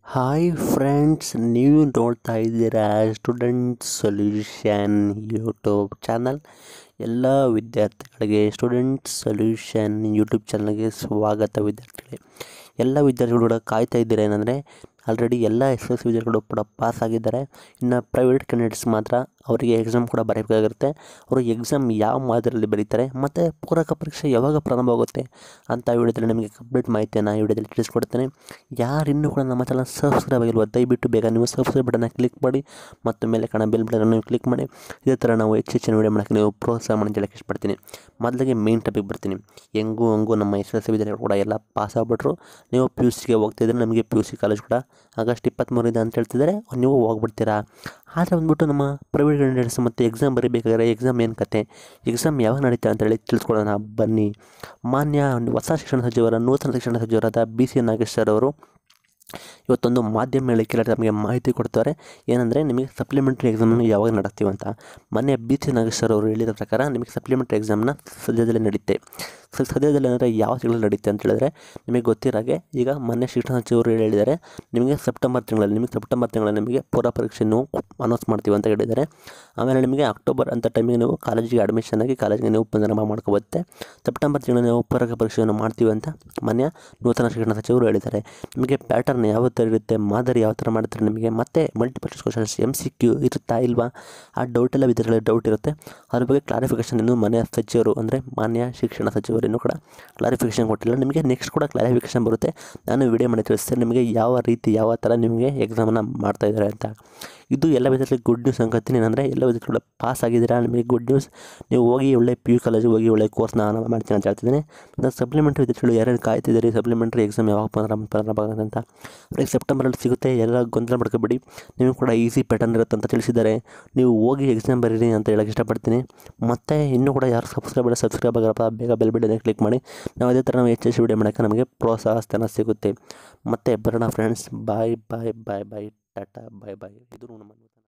hi friends ನೀವು ನೋಡ್ತಾ ಇದ್ದೀರಾ ಸ್ಟೂಡೆಂಟ್ ಸೊಲ್ಯೂಷನ್ ಯೂಟ್ಯೂಬ್ ಚಾನಲ್ ಎಲ್ಲ ವಿದ್ಯಾರ್ಥಿಗಳಿಗೆ ಸ್ಟೂಡೆಂಟ್ ಸೊಲ್ಯೂಷನ್ ಯೂಟ್ಯೂಬ್ ಚಾನಲ್ಗೆ ಸ್ವಾಗತ ವಿದ್ಯಾರ್ಥಿಗಳೇ ಎಲ್ಲ ವಿದ್ಯಾರ್ಥಿಗಳು ಕೂಡ ಕಾಯ್ತಾ ಇದ್ದೀರಾ ಏನಂದರೆ ಆಲ್ರೆಡಿ ಎಲ್ಲ ಎಸ್ ಎಸ್ ವಿದ್ಯಾರ್ಥಿಗಳು ಕೂಡ ಪಾಸ್ ಆಗಿದ್ದಾರೆ ಇನ್ನು ಪ್ರೈವೇಟ್ ಕ್ಯಾಂಡಿಡೇಟ್ಸ್ ಮಾತ್ರ ಅವರಿಗೆ ಎಕ್ಸಾಮ್ ಕೂಡ ಬರೀಬೇಕಾಗಿರುತ್ತೆ ಅವರು ಎಕ್ಸಾಮ್ ಯಾವ ಮಾದರಿಯಲ್ಲಿ ಬರೀತಾರೆ ಮತ್ತು ಪೂರಕ ಪರೀಕ್ಷೆ ಯಾವಾಗ ಪ್ರಾರಂಭ ಆಗುತ್ತೆ ಅಂತ ವಿಡಿಯೋದಲ್ಲಿ ನಿಮಗೆ ಕಂಪ್ಲೀಟ್ ಮಾಹಿತಿಯನ್ನು ಈ ವಿಡಿಯೋದಲ್ಲಿ ತಿಳಿಸ್ಕೊಡ್ತೇನೆ ಯಾರು ಇನ್ನೂ ಕೂಡ ನಮ್ಮ ಚಾನಲ್ ಸಬ್ಸ್ಕ್ರೈಬ್ ಆಗಿಲ್ವ ದಯವಿಟ್ಟು ಬೇಗ ನೀವು ಸಬ್ಸ್ಕ್ರೈಬ್ ಬಟನ್ನ ಕ್ಲಿಕ್ ಮಾಡಿ ಮತ್ತು ಮೇಲೆ ಕಾಣೋ ಬೆಲ್ ಬಟನ್ ನೀವು ಕ್ಲಿಕ್ ಮಾಡಿ ಇದೇ ಥರ ನಾವು ಹೆಚ್ಚು ಹೆಚ್ಚಿನ ವಿಡಿಯೋ ಮಾಡೋಕ್ಕೆ ನೀವು ಪ್ರೋತ್ಸಾಹ ಮಾಡಿ ಹೇಳಕ್ಕೆ ಇಷ್ಟಪಡ್ತೀನಿ ಮೊದಲಿಗೆ ಮೇನ್ ಟಾಪಿಕ್ ಬರ್ತೀನಿ ಹೆಂಗೂ ಹಂಗೂ ನಮ್ಮ ಎಸ್ ಎಸ್ ವಿದ್ಯಾರ್ಥಿಗಳು ಕೂಡ ಎಲ್ಲ ಪಾಸ್ ಆಗ್ಬಿಟ್ರು ನೀವು ಪಿ ಯು ಸಿಗೆ ಹೋಗ್ತಿದ್ರೆ ನಮಗೆ ಪಿ ಯು ಸಿ ಕಾಲೇಜ್ ಕೂಡ ಆಗಸ್ಟ್ ಇಪ್ಪತ್ತ್ಮೂರಿಂದ ಅಂತ ಹೇಳ್ತಿದ್ದಾರೆ ನೀವು ಹೋಗ್ಬಿಡ್ತೀರಾ ಆದರೆ ಬಂದ್ಬಿಟ್ಟು ನಮ್ಮ ಪ್ರೈವೇಟ್ ಕ್ಯಾಂಡಿಡೇಟ್ಸ್ ಮತ್ತು ಎಕ್ಸಾಮ್ ಬರೀಬೇಕಾದ್ರೆ ಎಕ್ಸಾಮ್ ಏನು ಕತೆ ಎಕ್ಸಾಮ್ ಯಾವಾಗ ನಡೀತಾ ಅಂತೇಳಿ ತಿಳಿಸ್ಕೊಳ್ಳೋಣ ಬನ್ನಿ ಮಾನ್ಯ ಹೊಸ ಶಿಕ್ಷಣ ಸಚಿವರ ನೂತನ ಶಿಕ್ಷಣ ಸಚಿವರಾದ ಬಿ ಸಿ ನಾಗೇಶ್ ಸರ್ ಅವರು ಇವತ್ತೊಂದು ಮಾಧ್ಯಮ ಹೇಳಿಕೆಲ್ಲ ನಮಗೆ ಮಾಹಿತಿ ಕೊಡ್ತಾರೆ ಏನಂದರೆ ನಿಮಗೆ ಸಪ್ಲಿಮೆಂಟ್ರಿ ಎಕ್ಸಾಮನ್ನು ಯಾವಾಗ ನಡೆಸ್ತೀವಿ ಅಂತ ಮೊನ್ನೆ ಬಿ ಸಿ ನಾಗೇಶ್ ಸರ್ ಅವರು ಹೇಳಿರೋ ಪ್ರಕಾರ ನಿಮಗೆ ಸಪ್ಲಿಮೆಂಟ್ರಿ ಎಕ್ಸಾಮ್ನ ಸದ್ಯದಲ್ಲೇ ನಡೆಯುತ್ತೆ ಸ ಸದ್ಯದಲ್ಲಿ ಅಂದರೆ ಯಾವ ತಿಂಗಳಲ್ಲಿ ನಡೆಯುತ್ತೆ ಅಂತ ಹೇಳಿದ್ರೆ ನಿಮಗೆ ಗೊತ್ತಿರಾಗೆ ಈಗ ಮೊನ್ನೆ ಶಿಕ್ಷಣ ಸಚಿವರು ಹೇಳಿದ್ದಾರೆ ನಿಮಗೆ ಸೆಪ್ಟೆಂಬರ್ ತಿಂಗಳಲ್ಲಿ ನಿಮಗೆ ಸೆಪ್ಟೆಂಬರ್ ತಿಂಗಳಲ್ಲಿ ನಿಮಗೆ ಪೂರ್ವ ಪರೀಕ್ಷೆಯನ್ನು ಅನೌನ್ಸ್ ಮಾಡ್ತೀವಿ ಅಂತ ಹೇಳಿದ್ದಾರೆ ಆಮೇಲೆ ನಿಮಗೆ ಅಕ್ಟೋಬರ್ ಅಂತ ಟೈಮಿಗೆ ನೀವು ಕಾಲೇಜಿಗೆ ಅಡ್ಮಿಷನ್ ಆಗಿ ಕಾಲೇಜಿಗೆ ನೀವು ಪ್ರಾರಂಭ ಮಾಡ್ಕೋಬತ್ತೆ ಸೆಪ್ಟೆಂಬರ್ ತಿಂಗಳಲ್ಲಿ ನೀವು ಪೂರಕ ಪರೀಕ್ಷೆಯನ್ನು ಮಾಡ್ತೀವಿ ಅಂತ ಮೊನ್ನೆ ನೂತನ ಶಿಕ್ಷಣ ಸಚಿವರು ಹೇಳಿದ್ದಾರೆ ನಿಮಗೆ ಪ್ಯಾಟರ್ನ್ ಯಾವ ಥರ ಇರುತ್ತೆ ಮಾದರಿ ಯಾವ ಥರ ಮಾಡ್ತಾರೆ ನಿಮಗೆ ಮತ್ತೆ multiple questions M C Q ಇರುತ್ತಾ ಇಲ್ವಾ ಆ ಡೌಟೆಲ್ಲ ವಿದ್ಯಾರ್ಥಿಗಳಿಗೆ ಡೌಟ್ ಇರುತ್ತೆ ಅದ್ರ ಬಗ್ಗೆ ಕ್ಲಾರಿಫಿಕೇಷನ್ ಇನ್ನೂ ಮನೆಯ ಸಚಿವರು ಅಂದರೆ ಮಾನ್ಯ ಶಿಕ್ಷಣ ಸಚಿವರು ಇನ್ನೂ ಕೂಡ ಕ್ಲಾರಿಫಿಕೇಷನ್ ಕೊಟ್ಟಿಲ್ಲ ನಿಮಗೆ ನೆಕ್ಸ್ಟ್ ಕೂಡ ಕ್ಲಾರಿಫಿಕೇಷನ್ ಬರುತ್ತೆ ನಾನು ವಿಡಿಯೋ ಮಾಡಿ ತಿಳಿಸ್ತೇನೆ ನಿಮಗೆ ಯಾವ ರೀತಿ ಯಾವ ಥರ ನಿಮಗೆ ಎಕ್ಸಾಮನ್ನು ಮಾಡ್ತಾ ಇದ್ದಾರೆ ಅಂತ ಇದು ಎಲ್ಲ ವಿಧದಲ್ಲಿ ಗುಡ್ ನ್ಯೂಸ್ ಅನ್ಕೋತೀನಿ ಏನಂದರೆ ಎಲ್ಲ ವಿಧಗಳು ಪಾಸ್ ಆಗಿದ್ದೀರಾ ನಿಮಗೆ ಗುಡ್ ನ್ಯೂಸ್ ನೀವು ಹೋಗಿ ಒಳ್ಳೆ ಪಿ ಯು ಕಾಲೇಜಿಗೆ ಹೋಗಿ ಒಳ್ಳೆ ಕೋರ್ಸ್ನ ಮಾಡ್ತೀನಿ ಅಂತ ಹೇಳ್ತಿದ್ದೀನಿ ಮತ್ತು ಸಪ್ಲಿಮೆಂಟ್ರಿ ವಿದ್ಯಾರ್ಥಿಗಳು ಯಾರ್ಯಾರು ಕಾಯ್ತಿದ್ದೀರಿ ಸಪ್ಲಿಮೆಂಟ್ರಿ ಎಕ್ಸಾಮ್ ಯಾವಾಗ ಪ್ರಾರಂಭ ಪ್ರಾರಂಭ ಆಗುತ್ತೆ ಅಂತ ಅವ್ರಿಗೆ ಸೆಪ್ಟೆಂಬರಲ್ಲಿ ಸಿಗುತ್ತೆ ಎಲ್ಲ ಗೊಂದಲ ಮಾಡ್ಕೋಬೇಡಿ ನೀವು ಕೂಡ ಈಸಿ ಪ್ಯಾಟರ್ನ್ ಇರುತ್ತೆ ಅಂತ ತಿಳಿಸಿದ್ದಾರೆ ನೀವು ಹೋಗಿ ಎಕ್ಸಾಮ್ ಬರೀರಿ ಅಂತ ಹೇಳಕ್ಕೆ ಇಷ್ಟಪಡ್ತೀನಿ ಮತ್ತು ಇನ್ನೂ ಕೂಡ ಯಾರು ಸಬ್ಸ್ಕ್ರೈಬ್ ಮಾಡಿ ಸಬ್ಸ್ಕ್ರೈಬ್ ಆಗರಪ್ಪ ಬೇಗ ಬೆಲ್ ಬಿಡೋದೇ ಕ್ಲಿಕ್ ಮಾಡಿ ನಾವು ಅದೇ ಥರ ನಾವು ಹೆಚ್ಚು ಹೆಚ್ಚು ವಿಡಿಯೋ ಮಾಡೋಕ್ಕೆ ನಮಗೆ ಪ್ರೋತ್ಸಾಹ ಸ್ಥಾನ ಸಿಗುತ್ತೆ ಮತ್ತೆ ಬರೋಣ ಫ್ರೆಂಡ್ಸ್ ಬಾಯ್ ಬಾಯ್ ಬಾಯ್ ಬಾಯ್ ಟಾಟಾ ಬಾಯ್ ಬಾಯ್ ಇದು ನಮ್ಮ